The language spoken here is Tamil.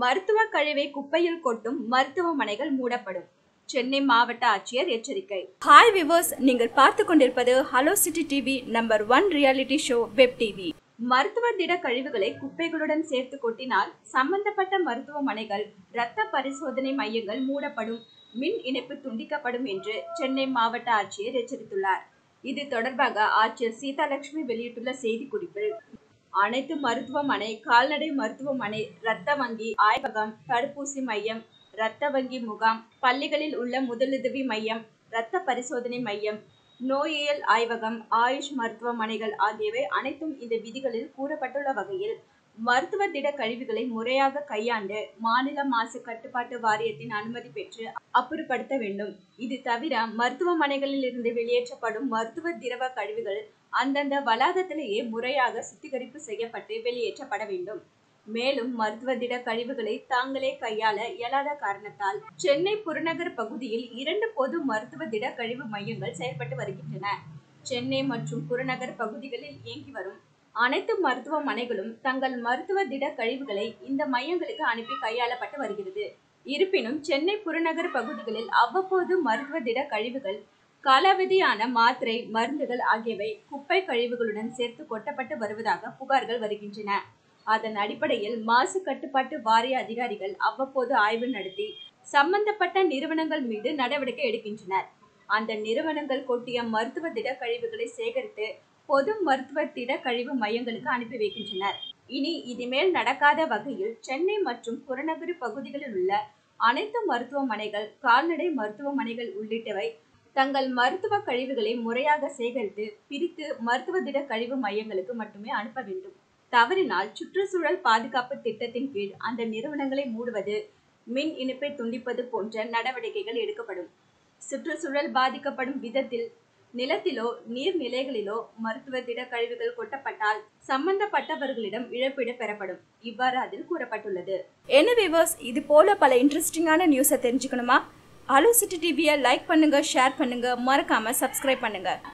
மருத்துவ கழிவை குப்பையில் கொட்டும் மருத்துவமனைகள் மூடப்படும் சென்னை மாவட்ட ஆட்சியர் எச்சரிக்கை ஹாய் விவர்ஸ் நீங்கள் பார்த்து கொண்டிருப்பது Hello City TV number one reality show web TV மருத்துவ திட கழிவுகளை குப்பைகளுடன் சேர்த்து கொட்டினால் சம்பந்தப்பட்ட மருத்துவமனைகள் இரத்த பரிசோதனை மையங்கள் மூடப்படும் மின் இணைப்பு துண்டிக்கப்படும் என்று சென்னை மாவட்ட ஆட்சியர் எச்சரித்துள்ளார் இது தொடர்பாக ஆட்சியர் சீதாலட்சுமி வெளியிட்டுள்ள செய்திக்குறிப்பில் அனைத்து மருத்துவமனை கால்நடை மருத்துவமனை இரத்த வங்கி ஆய்வகம் தடுப்பூசி மையம் இரத்த வங்கி முகாம் பள்ளிகளில் உள்ள முதலுதவி மையம் இரத்த பரிசோதனை மையம் நோயியல் ஆய்வகம் ஆயுஷ் மருத்துவமனைகள் ஆகியவை அனைத்தும் இந்த விதிகளில் கூறப்பட்டுள்ள வகையில் மருத்துவ திட கழிவுகளை முறையாக கையாண்டு மாநில மாசு கட்டுப்பாட்டு வாரியத்தின் அனுமதி பெற்று அப்புறப்படுத்த வேண்டும் இது தவிர மருத்துவமனைகளில் இருந்து வெளியேற்றப்படும் மருத்துவ திரவ கழிவுகள் அந்தந்த வளாகத்திலேயே முறையாக சுத்திகரிப்பு செய்யப்பட்டு வெளியேற்றப்பட வேண்டும் மேலும் மருத்துவ திட கழிவுகளை தாங்களே கையாள இயலாத காரணத்தால் சென்னை புறநகர் பகுதியில் இரண்டு பொது மருத்துவ திட கழிவு மையங்கள் செயல்பட்டு வருகின்றன சென்னை மற்றும் புறநகர் பகுதிகளில் இயங்கி வரும் அனைத்து மருத்துவமனைகளும் தங்கள் மருத்துவ திட கழிவுகளை இந்த மையங்களுக்கு அனுப்பி கையாளப்பட்டு வருகிறது இருப்பினும் சென்னை புறநகர் பகுதிகளில் அவ்வப்போது மருத்துவ திட கழிவுகள் காலாவதியான மாத்திரை மருந்துகள் ஆகியவை குப்பை கழிவுகளுடன் சேர்த்து கொட்டப்பட்டு வருவதாக புகார்கள் வருகின்றன அதன் அடிப்படையில் மாசு கட்டுப்பாட்டு வாரிய அதிகாரிகள் அவ்வப்போது ஆய்வு நடத்தி சம்பந்தப்பட்ட நிறுவனங்கள் மீது நடவடிக்கை எடுக்கின்றனர் அந்த நிறுவனங்கள் கொட்டிய மருத்துவ திட கழிவுகளை சேகரித்து பொது மருத்துவ திட கழிவு மையங்களுக்கு அனுப்பி வைக்கின்றனர் இனி இனிமேல் நடக்காத வகையில் சென்னை மற்றும் புறநகர் பகுதிகளில் உள்ள அனைத்து மருத்துவமனைகள் கால்நடை மருத்துவமனைகள் உள்ளிட்டவை தங்கள் மருத்துவ கழிவுகளை முறையாக சேகரித்து பிரித்து மருத்துவ திட கழிவு மையங்களுக்கு மட்டுமே அனுப்ப வேண்டும் தவறினால் சுற்றுச்சூழல் பாதுகாப்பு திட்டத்தின் கீழ் அந்த நிறுவனங்களை மூடுவது மின் இணைப்பை துண்டிப்பது போன்ற நடவடிக்கைகள் எடுக்கப்படும் சுற்றுச்சூழல் பாதிக்கப்படும் விதத்தில் நிலத்திலோ நீர்நிலைகளிலோ மருத்துவ திட கழிவுகள் கொட்டப்பட்டால் சம்பந்தப்பட்டவர்களிடம் இழப்பீடு பெறப்படும் இவ்வாறு அதில் கூறப்பட்டுள்ளது என்ன விவர்ஸ் இது போல பல இன்ட்ரெஸ்டிங்கான நியூஸை தெரிஞ்சுக்கணுமா அலோ சிட்டி டிவியை லைக் பண்ணுங்க ஷேர் பண்ணுங்க மறக்காம சப்ஸ்கிரைப் பண்ணுங்க